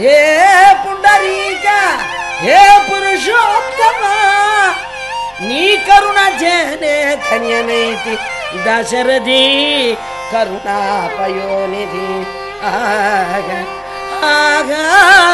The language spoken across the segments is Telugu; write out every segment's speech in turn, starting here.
హే పుండరీక హే పురుషోత్తమ నీ కరుణ జనే ధన్యనైతి దశరథి కరుణాపయోనిధి ఆగా ఆగా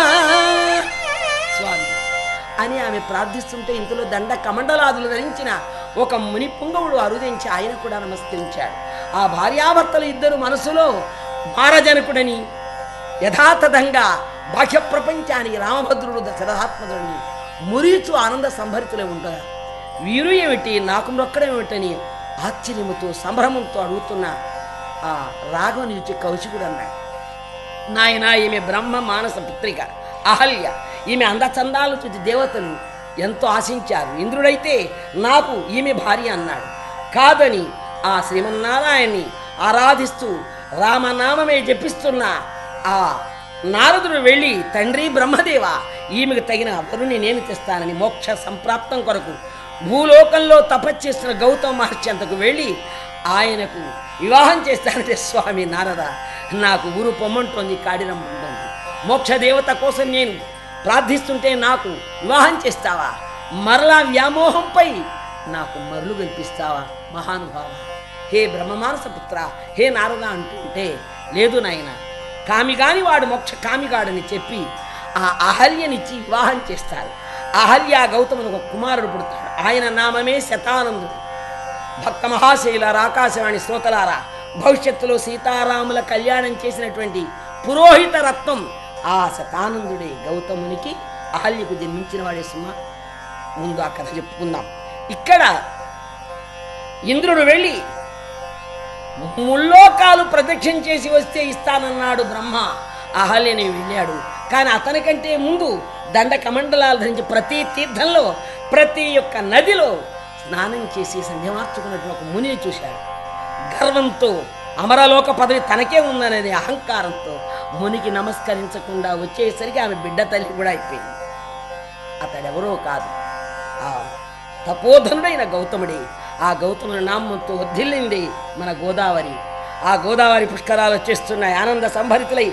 స్వామి అని ఆమె ప్రార్థిస్తుంటే ఇంతలో దండ కమండలాదులు ధరించిన ఒక ముని పుంగవుడు అరుదించి ఆయన కూడా నమస్కరించాడు ఆ భార్యాభర్తలు ఇద్దరు మనసులో మారజనకుడని యథాతథంగా బాహ్య ప్రపంచానికి రామభద్రుడు దశరథాత్మజుడిని మురీచు ఆనంద సంభరితులే ఉండగా వీరు ఏమిటి నాకు మొక్కడం ఏమిటని ఆశ్చర్యముతో సంభ్రమంతో అడుగుతున్న ఆ రాఘవని చూచి కౌశికుడు అన్నాడు నాయన ఈమె బ్రహ్మ మానస పుత్రిక అహల్య ఈమె అందచందాలు చూసి దేవతలు ఎంతో ఆశించారు ఇంద్రుడైతే నాకు ఈమె భార్య అన్నాడు కాదని ఆ శ్రీమన్నారాయణ్ణి ఆరాధిస్తూ రామనామమే జపిస్తున్న ఆ నారదుడు వెళ్ళి తండ్రి బ్రహ్మదేవ ఈమెకు తగిన వరుని నేను తెస్తానని మోక్ష సంప్రాప్తం కొరకు భూలోకంలో తపస్చేస్తున్న గౌతమ మహర్షి అంతకు వెళ్ళి ఆయనకు వివాహం చేస్తానంటే స్వామి నారద నాకు ఊరు పొమ్మంటోంది కాడిరం ఉంటుంది మోక్ష దేవత కోసం నేను ప్రార్థిస్తుంటే నాకు వివాహం చేస్తావా మరలా వ్యామోహంపై నాకు మరలు కల్పిస్తావా మహానుభావ హే బ్రహ్మమానస పుత్ర హే నారద అంటుంటే లేదు నాయన కామిగాని వాడు మోక్ష కామిగాడని చెప్పి ఆ అహల్యనిచ్చి వివాహం చేస్తారు అహల్య గౌతమును ఒక కుమారుడు పుడతాడు ఆయన నామమే శతానందుడు భక్త మహాశైలారా ఆకాశవాణి శ్రోతలారా భవిష్యత్తులో సీతారాముల కళ్యాణం చేసినటువంటి పురోహిత రత్నం ఆ శతానందుడే గౌతమునికి అహల్యకు జన్మించిన వాడే సుమ ముందు ఆ కథ చెప్పుకుందాం ఇక్కడ ఇంద్రుడు వెళ్ళి ముల్లోకాలు ప్రదక్షిణ చేసి వస్తే ఇస్తానన్నాడు బ్రహ్మ అహల్యని వెళ్ళాడు కానీ అతనికంటే ముందు దండ కమండలాలు ధరించి ప్రతి తీర్థంలో ప్రతి యొక్క నదిలో స్నానం చేసి సంధ్యమార్చుకున్నట్టు ఒక మునిని చూశాడు గర్వంతో అమరలోక పదవి తనకే ఉందనేది అహంకారంతో మునికి నమస్కరించకుండా వచ్చేసరికి ఆమె బిడ్డ తల్లి కూడా అయిపోయింది అతడెవరో కాదు ఆ తపోధనుడైన గౌతముడే ఆ గౌతముని నామంతో వర్ధిల్లింది మన గోదావరి ఆ గోదావరి పుష్కరాలు వచ్చేస్తున్నాయి ఆనంద సంభరితులై